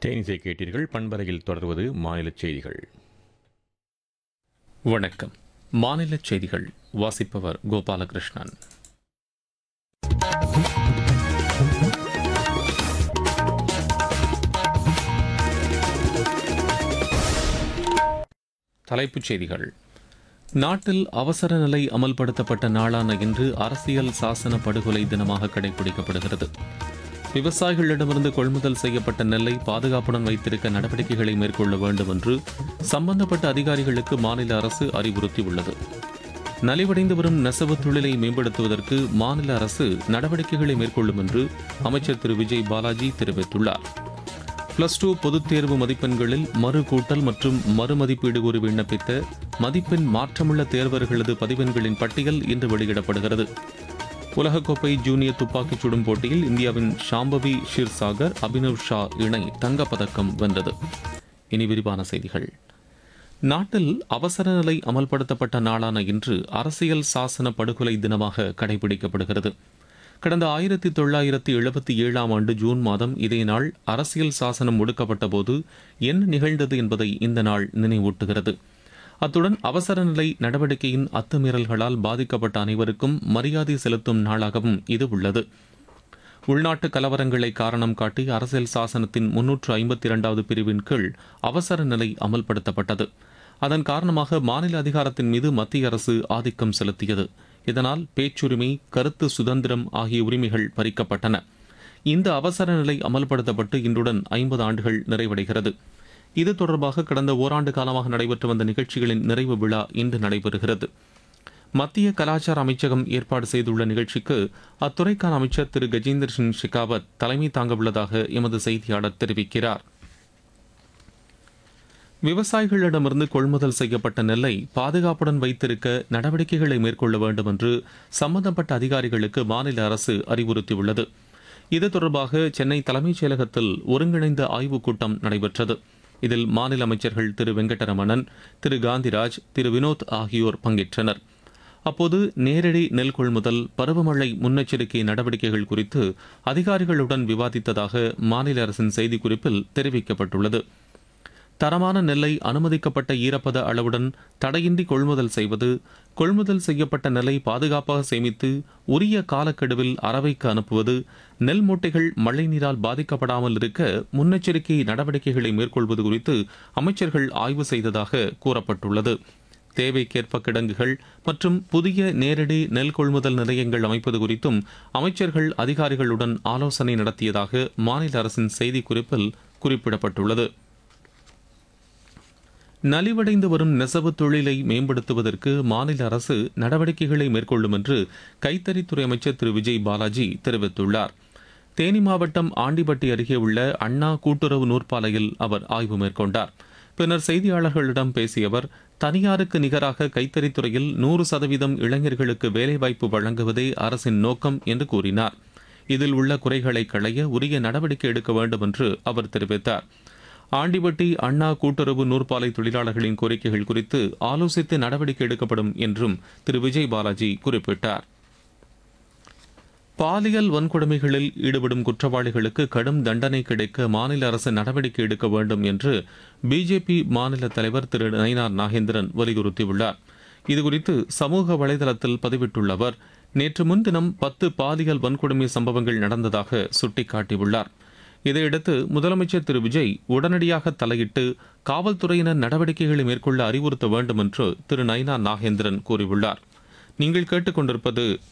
தேனிசை கேட்டீர்கள் பண்பலையில் தொடர்வது மாநில செய்திகள் வணக்கம் மாநில செய்திகள் வாசிப்பவர் கோபாலகிருஷ்ணன் தலைப்புச் செய்திகள் நாட்டில் அவசர நிலை அமல்படுத்தப்பட்ட நாளான இன்று அரசியல் சாசன படுகொலை தினமாக கடைபிடிக்கப்படுகிறது விவசாயிகளிடமிருந்து கொள்முதல் செய்யப்பட்ட நெல்லை பாதுகாப்புடன் வைத்திருக்க நடவடிக்கைகளை மேற்கொள்ள வேண்டும் என்று சம்பந்தப்பட்ட அதிகாரிகளுக்கு மாநில அரசு அறிவுறுத்தியுள்ளது நலிவடைந்து வரும் நெசவு தொழிலை மேம்படுத்துவதற்கு மாநில அரசு நடவடிக்கைகளை மேற்கொள்ளும் என்று அமைச்சர் திரு விஜய் பாலாஜி தெரிவித்துள்ளார் பிளஸ் டூ பொதுத் தேர்வு மதிப்பெண்களில் மறு கூட்டல் மற்றும் மறுமதிப்பீடு கூறி விண்ணப்பித்த மதிப்பெண் மாற்றமுள்ள தேர்வர்களது பதிவெண்களின் பட்டியல் இன்று வெளியிடப்படுகிறது உலகக்கோப்பை ஜூனியர் துப்பாக்கிச் சுடும் போட்டியில் இந்தியாவின் ஷாம்பவி ஷிர்சாகர் அபினவ் ஷா இணை தங்கப்பதக்கம் வென்றது இனி விரிவான செய்திகள் நாட்டில் அவசர நிலை அமல்படுத்தப்பட்ட நாளான இன்று அரசியல் சாசன படுகொலை தினமாக கடைபிடிக்கப்படுகிறது கடந்த ஆயிரத்தி தொள்ளாயிரத்தி எழுபத்தி ஏழாம் ஆண்டு ஜூன் மாதம் இதே நாள் அரசியல் சாசனம் ஒடுக்கப்பட்ட போது என்ன நிகழ்ந்தது என்பதை இந்த நாள் நினைவூட்டுகிறது அத்துடன் அவசர நிலை நடவடிக்கையின் அத்துமீறல்களால் பாதிக்கப்பட்ட அனைவருக்கும் மரியாதை செலுத்தும் நாளாகவும் இது உள்ளது உள்நாட்டு கலவரங்களை காரணம் காட்டி அரசியல் சாசனத்தின் முன்னூற்று ஐம்பத்தி இரண்டாவது பிரிவின் கீழ் அவசர நிலை அமல்படுத்தப்பட்டது அதன் காரணமாக மாநில அதிகாரத்தின் மீது மத்திய அரசு ஆதிக்கம் செலுத்தியது இதனால் பேச்சுரிமை கருத்து சுதந்திரம் ஆகிய உரிமைகள் பறிக்கப்பட்டன இந்த அவசர நிலை அமல்படுத்தப்பட்டு இன்றுடன் ஐம்பது ஆண்டுகள் நிறைவடைகிறது இது தொடர்பாக கடந்த ஓராண்டு காலமாக நடைபெற்று வந்த நிகழ்ச்சிகளின் நிறைவு விழா இன்று நடைபெறுகிறது மத்திய கலாச்சார அமைச்சகம் ஏற்பாடு செய்துள்ள நிகழ்ச்சிக்கு அத்துறைக்கான அமைச்சர் திரு கஜேந்திர சிங் ஷெகாவத் தலைமை தாங்க உள்ளதாக எமது செய்தியாளர் தெரிவிக்கிறார் விவசாயிகளிடமிருந்து கொள்முதல் செய்யப்பட்ட நெல்லை பாதுகாப்புடன் வைத்திருக்க நடவடிக்கைகளை மேற்கொள்ள வேண்டும் என்று சம்பந்தப்பட்ட அதிகாரிகளுக்கு மாநில அரசு அறிவுறுத்தியுள்ளது இது தொடர்பாக சென்னை தலைமைச் செயலகத்தில் ஒருங்கிணைந்த ஆய்வுக் கூட்டம் நடைபெற்றது இதில் மாநில அமைச்சர்கள் திரு வெங்கடரமணன் திரு காந்திராஜ் திரு வினோத் ஆகியோர் பங்கேற்றனர் அப்போது நேரடி நெல் கொள்முதல் பருவமழை முன்னெச்சரிக்கை நடவடிக்கைகள் குறித்து அதிகாரிகளுடன் விவாதித்ததாக மாநில அரசின் செய்திக்குறிப்பில் தெரிவிக்கப்பட்டுள்ளது தரமான நெல்லை அனுமதிக்கப்பட்ட ஈரப்பத அளவுடன் தடையின்றி கொள்முதல் செய்வது கொள்முதல் செய்யப்பட்ட நெல்லை பாதுகாப்பாக சேமித்து உரிய காலக்கெடுவில் அரவைக்கு அனுப்புவது நெல் மூட்டைகள் மழைநீரால் பாதிக்கப்படாமல் இருக்க முன்னெச்சரிக்கை நடவடிக்கைகளை மேற்கொள்வது குறித்து அமைச்சர்கள் ஆய்வு செய்ததாக கூறப்பட்டுள்ளது தேவைக்கேற்ப கிடங்குகள் மற்றும் புதிய நேரடி நெல் கொள்முதல் நிலையங்கள் அமைப்பது குறித்தும் அமைச்சர்கள் அதிகாரிகளுடன் ஆலோசனை நடத்தியதாக மாநில அரசின் செய்திக்குறிப்பில் குறிப்பிடப்பட்டுள்ளது நலிவடைந்து வரும் நெசவு தொழிலை மேம்படுத்துவதற்கு மாநில அரசு நடவடிக்கைகளை மேற்கொள்ளும் என்று கைத்தறித்துறை அமைச்சர் திரு விஜய் பாலாஜி தெரிவித்துள்ளார் தேனி மாவட்டம் ஆண்டிப்பட்டி அருகே உள்ள அண்ணா கூட்டுறவு நூற்பாலையில் அவர் ஆய்வு மேற்கொண்டார் பின்னர் செய்தியாளர்களிடம் பேசிய அவர் தனியாருக்கு நிகராக கைத்தறித்துறையில் நூறு சதவீதம் இளைஞர்களுக்கு வேலைவாய்ப்பு வழங்குவதே அரசின் நோக்கம் என்று கூறினார் இதில் உள்ள குறைகளை களைய உரிய நடவடிக்கை எடுக்க வேண்டும் என்று அவர் தெரிவித்தார் ஆண்டிபட்டி அண்ணா கூட்டுறவு நூற்பாலை தொழிலாளர்களின் கோரிக்கைகள் குறித்து ஆலோசித்து நடவடிக்கை எடுக்கப்படும் என்றும் திரு விஜய் பாலாஜி குறிப்பிட்டார் பாலியல் வன்கொடுமைகளில் ஈடுபடும் குற்றவாளிகளுக்கு கடும் தண்டனை கிடைக்க மாநில அரசு நடவடிக்கை எடுக்க வேண்டும் என்று பிஜேபி மாநில தலைவர் திரு நயினார் நாகேந்திரன் வலியுறுத்தியுள்ளார் இதுகுறித்து சமூக வலைதளத்தில் பதிவிட்டுள்ள அவர் நேற்று முன்தினம் பத்து பாலியல் வன்கொடுமை சம்பவங்கள் நடந்ததாக சுட்டிக்காட்டியுள்ளார் இதையடுத்து முதலமைச்சர் திரு விஜய் உடனடியாக தலையிட்டு காவல்துறையினர் நடவடிக்கைகளை மேற்கொள்ள அறிவுறுத்த வேண்டும் என்று திரு நயினா நாகேந்திரன் கூறியுள்ளார் நீங்கள் கேட்டுக்கொண்டிருப்பது